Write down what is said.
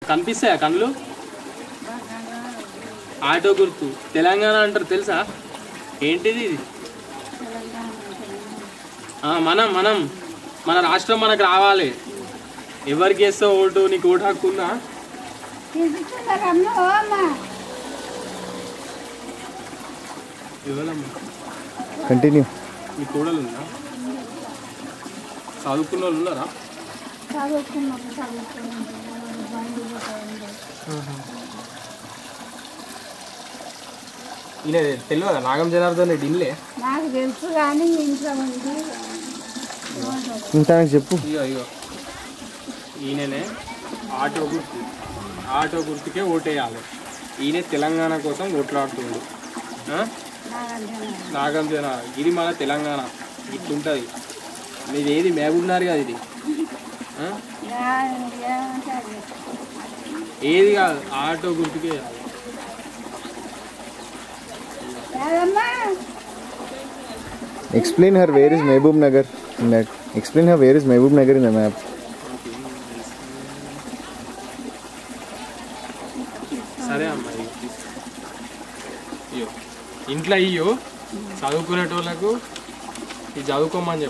కనిపిస్తాయా కళ్ళు ఆటో గుర్తు తెలంగాణ అంటారు తెలుసా ఏంటిది ఇది ఆ, మనం మనం మన రాష్ట్రం మనకు రావాలి ఎవరికి వేస్తావు ఓటు నీకు ఓటు హక్కు ఉందా ఇవ్వలమ్మా కంటిన్యూ మీ కోడలు ఉందా చదువుకున్న వాళ్ళు ఉన్నారా చదువుకున్నప్పుడు చదువుకున్నాను బండి పోతుంది ఈయన తెలియదా నాగం జనార్దన్ రెడ్డి ఇల్లే నాకు తెలుసు కానీ ఇంట్లో ఉంది ఇంకా నాకు చెప్పు ఇగో ఇగో ఈయననే ఆటో గుర్తు ఆటో గుర్తుకే ఓటేయాలి ఈయన తెలంగాణ కోసం ఓట్లాడుతుండు ఆ? నాగం జన ఇది మన తెలంగాణ ఇట్లుంటుంది మీది ఏది మేగున్నారు కదా ఇది ఆ? ఏది కాదు ఆటో గుర్తుకే వేయాలి. Explain her where is Mahabubnagar in that explain her where is Mahabubnagar in the map సరే అమ్మా ఇగో. ఇయ్యో ఇంట్లో ఇయ్యో చదువుకునేటోళ్ళకు ఇది చదువుకోమని చెప్పు